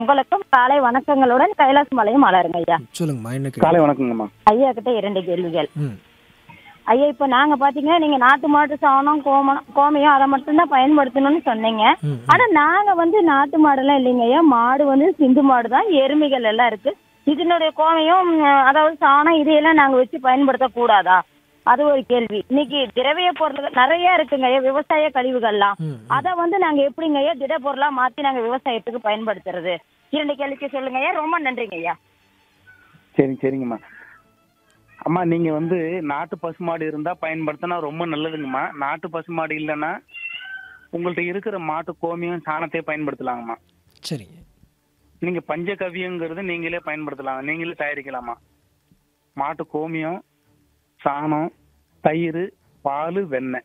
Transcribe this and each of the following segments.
உங்களுக்கும் காலை வணக்கங்களுடன் கைலாஸ் மலையும் மலருங்க ஐயா சொல்லுங்கம்மா என்ன கேள்வி? காலை வணக்கங்கம்மா ஐயா கிட்ட இரண்டு கேள்விகள் ம் ஐயா இப்ப நாங்க பாத்தீங்கன்னா நீங்க நாட்டு மாட்டு சாணம் கோமணம் கோமியம் அதை மட்டும்தான் பயன்படுத்தணும்னு சொன்னீங்க ம், ம். ஆனா நாங்க வந்து நாட்டு மாடுலாம் இல்லைங்க ஐயா மாடு வந்து சிந்து மாடு தான் எருமைகள் எல்லாம் இருக்கு இதனுடைய கோமையும் ம், அதாவது சாணம் இதையெல்லாம் நாங்க வச்சு பயன்படுத்த கூடாதா அது ஒரு கேள்வி இன்னைக்கு திரவிய பொருள்கள் நிறைய இருக்குங்க ஐயா விவசாய கழிவுகள்லாம் ம், ம். அத வந்து நாங்க எப்படிங்க ஐயா திட பொருளா மாத்தி நாங்க விவசாயத்துக்கு பயன்படுத்துறது இரண்டு கேள்விக்கு சொல்லுங்க ஐயா ரொம்ப நன்றிங்க ஐயா சரிங்க சரிங்கம்மா அம்மா நீங்க வந்து நாட்டு பசுமாடு இருந்தா பயன்படுத்தினா ரொம்ப நல்லதுங்கம்மா நாட்டு பசுமாடு இல்லைன்னா உங்கள்ட்ட இருக்கிற மாட்டு கோமியம் சாணத்தை பயன்படுத்தலாங்கம்மா சரிங்க நீங்க பஞ்சகவியங்கிறது நீங்களே பயன்படுத்தலாம் நீங்களே தயாரிக்கலாமா மாட்டு கோமியம் சாணம் தயிர் பால் வெண்ணெய்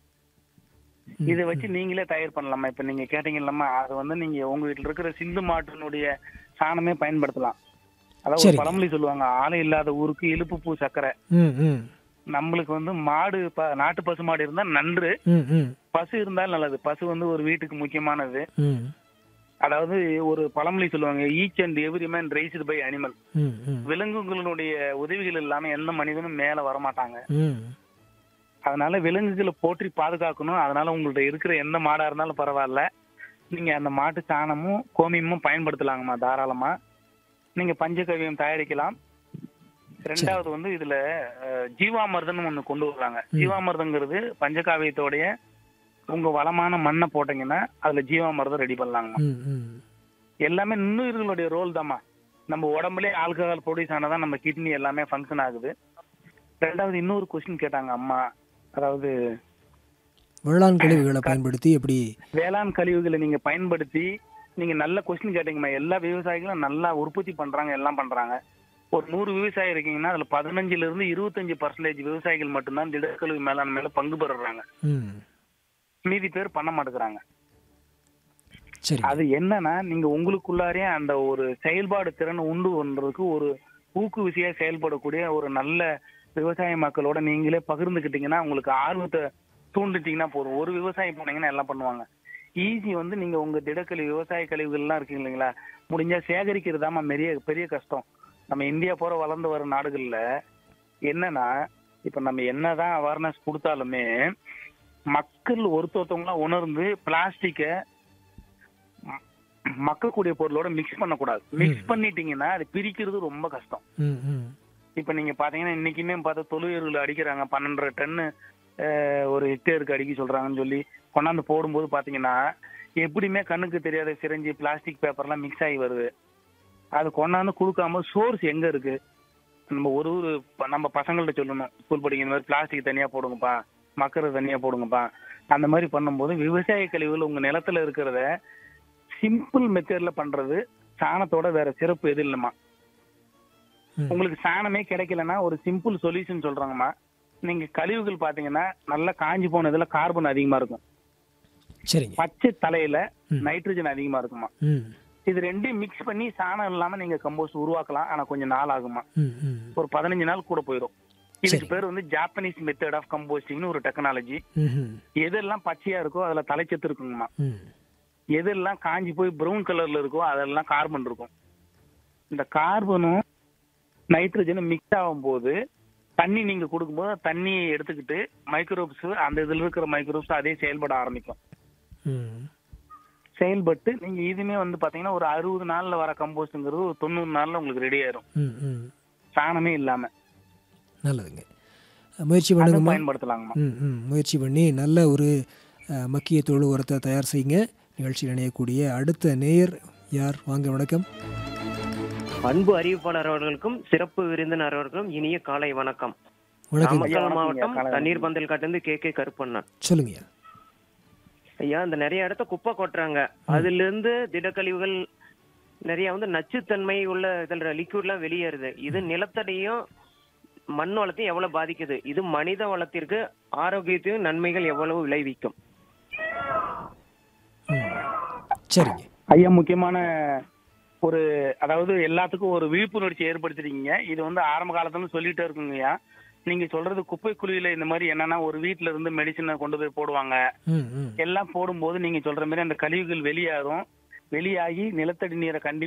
இதை வச்சு நீங்களே தயார் பண்ணலாமா இப்ப நீங்க கேட்டீங்கல்லம்மா அது வந்து நீங்க உங்க வீட்டுல இருக்கிற சிந்து மாட்டினுடைய சாணமே பயன்படுத்தலாம் அதாவது ஒரு சரிங்க. பழமொழி சொல்லுவாங்க ஆலை இல்லாத ஊருக்கு இழுப்பு பூ சக்கரை ம் ம் நம்மளுக்கு வந்து மாடு ப- நாட்டு பசு மாடு இருந்தா நன்று ம் ம் பசு இருந்தாலும் நல்லது பசு வந்து ஒரு வீட்டுக்கு முக்கியமானது ம் அதாவது ஒரு பழமொழி சொல்லுவாங்க each and every man raised by animal ம் ம் விலங்குகளுடைய உதவிகள் இல்லாம எந்த மனிதனும் மேல வரமாட்டாங்க ம் அதனால விலங்குகளை போற்றி பாதுகாக்கணும் அதனால உங்கள்ட்ட இருக்கிற எந்த மாடா இருந்தாலும் பரவாயில்ல நீங்க அந்த மாட்டு சாணமும் கோமியமும் பயன்படுத்தலாங்கம்மா தாராளமா நீங்க பஞ்சகவியம் தயாரிக்கலாம் ரெண்டாவது வந்து இதுல அஹ், ஜீவாமிர்தம்னு ஒண்ணு கொண்டு வர்றாங்க ஜீவாமிர்தங்கிறது பஞ்சகாவியத்தோடைய உங்க வளமான மண்ணை போட்டீங்கன்னா அதுல ஜீவாமிர்தம் ரெடி பண்ணலாங்கம்மா ம் ம் எல்லாமே நுண்ணுயிர்களுடைய ரோல் தாம்மா நம்ம உடம்புலயே ஆல்கஹால் ப்ரொடியூஸ் ஆனதான் நம்ம கிட்னி எல்லாமே ஃபங்க்ஷன் ஆகுது ரெண்டாவது இன்னொரு கொஸ்டின் கேட்டாங்க அம்மா அதாவது வேளாண் கழிவுகளை பயன்படுத்தி எப்படி வேளாண் கழிவுகளை நீங்க பயன்படுத்தி நீங்க நல்ல கொஸ்டின் கேட்டீங்கம்மா எல்லா விவசாயிகளும் நல்லா உற்பத்தி பண்றாங்க எல்லாம் பண்றாங்க ஒரு நூறு விவசாயி இருக்கீங்கன்னா அதுல பதினஞ்சுல இருந்து இருபத்தஞ்சு பர்சன்டேஜ் விவசாயிகள் மட்டும்தான் திடக்கழிவு மேலாண்மையில பங்கு பெறுறாங்க ம் மீதி பேர் பண்ண மாட்டேங்கிறாங்க சரி அது என்னன்னா நீங்க உங்களுக்குள்ளாரே அந்த ஒரு செயல்பாடு திறன் உண்டு பண்றதுக்கு ஒரு ஊக்குவிசையா செயல்படக்கூடிய ஒரு நல்ல விவசாய மக்களோட நீங்களே பகிர்ந்துக்கிட்டீங்கன்னா உங்களுக்கு ஆர்வத்தை தூண்டுட்டீங்கன்னா போதும் ஒரு விவசாயி போனீங்கன்னா எல்லாம் பண்ணுவாங்க ஈஸி வந்து நீங்க உங்க திடக்கழிவு விவசாய கழிவுகள்லாம் இருக்கு இல்லைங்களா முடிஞ்சா சேகரிக்கிறதாம பெரிய பெரிய கஷ்டம் நம்ம இந்தியா போற வளர்ந்து வர நாடுகள்ல என்னன்னா இப்ப நம்ம என்னதான் அவேர்னஸ் கொடுத்தாலுமே மக்கள் ஒருத்தொருத்தவங்களா உணர்ந்து பிளாஸ்டிக்கை மக்கக்கூடிய பொருளோட மிக்ஸ் பண்ணக்கூடாது மிக்ஸ் பண்ணிட்டீங்கன்னா அது பிரிக்கிறது ரொம்ப கஷ்டம் ம் ம் இப்ப நீங்க பாத்தீங்கன்னா இன்னைக்குமே பார்த்தா தொழுவீர்கள் அடிக்கிறாங்க பன்னெண்டரை டன்னு அஹ், ஒரு ஹெக்டேருக்கு அடிக்க சொல்றாங்கன்னு சொல்லி கொண்டாந்து போடும்போது பாத்தீங்கன்னா எப்படியுமே கண்ணுக்கு தெரியாத சிரஞ்சி பிளாஸ்டிக் பேப்பர்லாம் மிக்ஸ் ஆகி வருது அது கொண்டாந்து கொடுக்காம சோர்ஸ் எங்க இருக்கு நம்ம ஒரு ஒரு ப- நம்ம பசங்கள்ட்ட சொல்லணும் ஸ்கூல் படிக்கிற மாதிரி பிளாஸ்டிக் தனியா போடுங்கப்பா மக்கறது தனியா போடுங்கப்பா அந்த மாதிரி பண்ணும்போது விவசாய கழிவுகள் உங்க நிலத்துல இருக்கிறத சிம்பிள் மெத்தட்ல பண்றது சாணத்தோட வேற சிறப்பு எது இல்லைம்மா ம். உங்களுக்கு சாணமே கிடைக்கலன்னா ஒரு சிம்பிள் சொல்யூஷன் சொல்றாங்கம்மா நீங்க கழிவுகள் பாத்தீங்கன்னா நல்லா காஞ்சி போன இதுல கார்பன் அதிகமா இருக்கும் சரிங்க பச்சை தலையில ம். நைட்ரஜன் அதிகமா இருக்குமா ம் இது ரெண்டையும் மிக்ஸ் பண்ணி சாணம் இல்லாம நீங்க கம்போஸ்ட் உருவாக்கலாம் ஆனா கொஞ்சம் நாள் ஆகுமா ம் ம் ஒரு பதினஞ்சு நாள் கூட போயிடும் இதுக்கு சரி. பேர் வந்து ஜாப்பனீஸ் மெத்தட் ஆஃப் கம்போஸ்டிங்னு ஒரு டெக்னாலஜி ம் எதெல்லாம் பச்சையா இருக்கோ அதுல தலைச்சத்து இருக்குங்கம்மா ம் எதெல்லாம் காஞ்சி போய் ப்ரௌன் கலர்ல இருக்கோ அதெல்லாம் கார்பன் இருக்கும் இந்த கார்பனும் நைட்ரஜனும் மிக்ஸ் ஆகும்போது தண்ணி நீங்க கொடுக்கும்போது தண்ணியை எடுத்துக்கிட்டு மைக்ரோப்ஸ் அந்த இதுல இருக்கிற மைக்ரோப்ஸ் அதே செயல்பட ஆரம்பிக்கும் ம் செயல்பட்டு நீங்க இதுமே வந்து பாத்தீங்கன்னா ஒரு அறுபது நாள்ல வர கம்போஸ்ட்ங்கிறது ஒரு தொண்ணூறு நாள்ல உங்களுக்கு ரெடி ஆயிரும் ம் ம் சாணமே இல்லாம நல்லதுங்க முயற்சி அதை பண்ணுங்கம்மா பயன்படுத்தலாங்கம்மா ம் ம் முயற்சி பண்ணி நல்ல ஒரு அஹ், மக்கிய தொழு உரத்தை தயார் செய்யுங்க நிகழ்ச்சியில் இணையக்கூடிய அடுத்த நேயர் யார் வாங்க வணக்கம் அன்பு அறிவிப்பாளர் அவர்களுக்கும் சிறப்பு விருந்தினர் அவர்களுக்கும் இனிய காலை வணக்கம் வணக்கம் ஐயா, நாமக்கல் வணக்கம் மாவட்டம் ஐயா, காலை தண்ணீர் வணக்கம். பந்தல் காட்டிலிருந்து கே கே கருப்பண்ணன் சொல்லுங்கய்யா ஐயா இந்த நிறைய இடத்த குப்பை கொட்டுறாங்க அதுல இருந்து திடக்கழிவுகள் நிறைய வந்து நச்சுத்தன்மை உள்ள இதுல லிக்விட்லாம் வெளியேறுது இது நிலத்தடியும் மண் வளத்தையும் எவ்வளவு பாதிக்குது இது மனித வளத்திற்கு ஆரோக்கியத்தையும் நன்மைகள் எவ்வளவு விளைவிக்கும் ம் சரிங்க ஐயா முக்கியமான ஒரு அதாவது எல்லாத்துக்கும் ஒரு விழிப்புணர்ச்சி ஏற்படுத்திருக்கீங்க இது வந்து ஆரம்ப காலத்துல சொல்லிட்டே இருக்குங்கய்யா நீங்க சொல்றது குப்பை குழியில இந்த மாதிரி என்னன்னா ஒரு வீட்ல இருந்து மெடிசனை கொண்டு போய் போடுவாங்க ம் ம் எல்லாம் போடும்போது நீங்க சொல்ற மாதிரி அந்த கழிவுகள் வெளியாகும் வெளியாகி நிலத்தடி நீரை கண்டி